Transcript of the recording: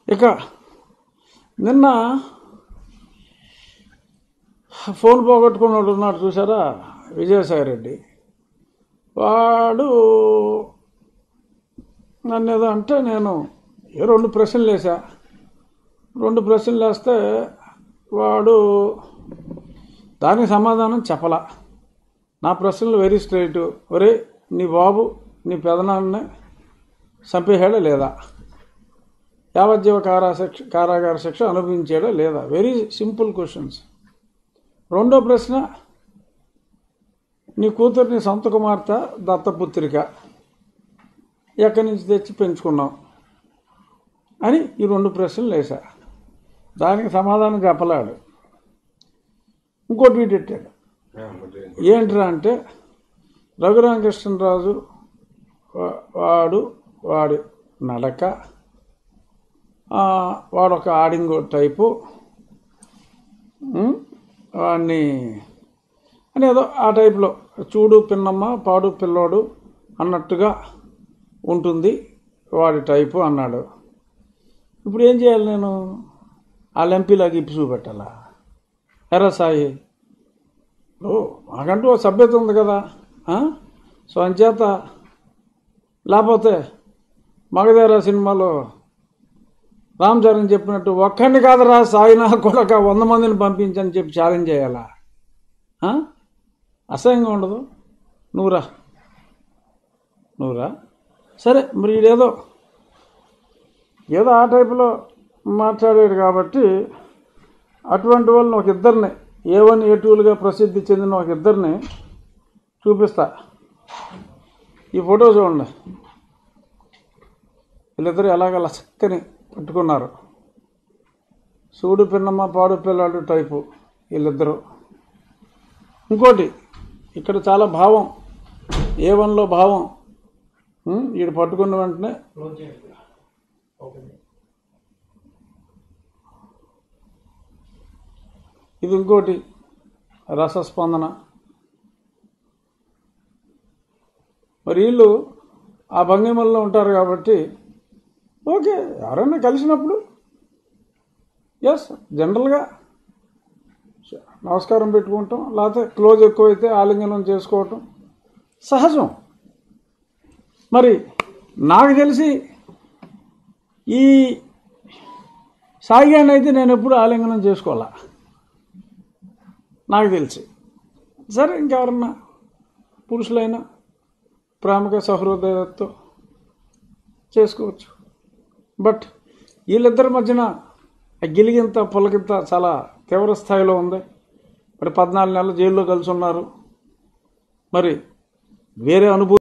ఇక నిన్న ఫోన్ పోగొట్టుకున్నాడు ఉన్నాడు చూసారా విజయసాయి రెడ్డి వాడు నన్ను ఏదో అంటే నేను ఏ రెండు ప్రశ్నలు వేసా రెండు ప్రశ్నలు వేస్తే వాడు దానికి సమాధానం చెప్పలా నా ప్రశ్నలు వెరీ స్ట్రైట్ ఒరే నీ బాబు నీ పెదనాన్ని చంపేశాడా లేదా యావజ్జీవ కారా శిక్ష కారాగార శిక్ష అనుభవించాడా లేదా వెరీ సింపుల్ క్వశ్చన్స్ రెండో ప్రశ్న నీ కూతురు నీ సొంత కుమార్తె దత్తపుత్రిక ఎక్కడి నుంచి తెచ్చి పెంచుకున్నావు అని ఈ రెండు ప్రశ్నలు వేశా దానికి సమాధానం చెప్పలేడు ఇంకోటి వీటెట్టాడు ఏంట్రా అంటే రఘురామకృష్ణరాజు వా- వాడు వాడి నడక ఆ, వాడొక ఆడింగో టైపు ఉం? వాడిని అని ఏదో ఆ టైప్లో చూడు పిన్నమ్మ పాడు పిల్లోడు అన్నట్టుగా ఉంటుంది వాడి టైపు అన్నాడు ఇప్పుడు ఏం చేయాలి నేను వాళ్ళ ఎంపీలాగా ఇప్పి చూపెట్టాలా ఎరా సాయి ఓ మాకంటూ ఓ సభ్యత ఉంది కదా ఆ? సో అంచేత లేకపోతే మగధేర సినిమాలో రామ్ చరణ్ చెప్పినట్టు ఒక్కడిని కాదురా సాయినా కొడక వంద మందిని పంపించని చెప్పి ఛాలెంజ్ చేయాలా ఆ? అసహ్యంగా ఉండదు నువ్వురా నువ్వురా సరే మరి ఈడేదో ఏదో ఆ టైపులో మాట్లాడాడు కాబట్టి అటువంటి వాళ్ళని ఒక ఇద్దరిని ఏ వన్ ఏ టూలుగా ప్రసిద్ధి చెందిన ఒక ఇద్దరిని చూపిస్తా ఈ ఫోటో చూడండి వీళ్ళిద్దరు ఎలాగలా చక్కని పట్టుకున్నారు సూడు పిన్నమ్మ పాడు పిల్లాడు టైపు వీళ్ళిద్దరూ ఇంకోటి ఇక్కడ చాలా భావం ఏ వన్లో భావం ఉం, ఈడు పట్టుకున్న వెంటనే ఇది ఇంకోటి రసస్పందన మరి వీళ్ళు ఆ భంగిమల్లో ఉంటారు కాబట్టి ఓకే ఎవరైనా కలిసినప్పుడు ఎస్ జనరల్గా నమస్కారం పెట్టుకుంటాం లేకపోతే క్లోజ్ ఎక్కువైతే ఆలింగనం చేసుకోవటం సహజం మరి నాకు తెలిసి ఈ సాయిగాడిని అయితే నేను ఎప్పుడు ఆలింగనం చేసుకోవాలా నాకు తెలిసి సరే ఇంకెవరన్నా పురుషులైనా ప్రేమగా సహృదయతో చేసుకోవచ్చు బట్ వీళ్ళిద్దరి మధ్యన ఆ గిలిగింత పులకింత చాలా తీవ్ర స్థాయిలో ఉంది మరి పద్నాలుగు నెలలు జైల్లో కలిసి ఉన్నారు మరి వేరే అనుభూతి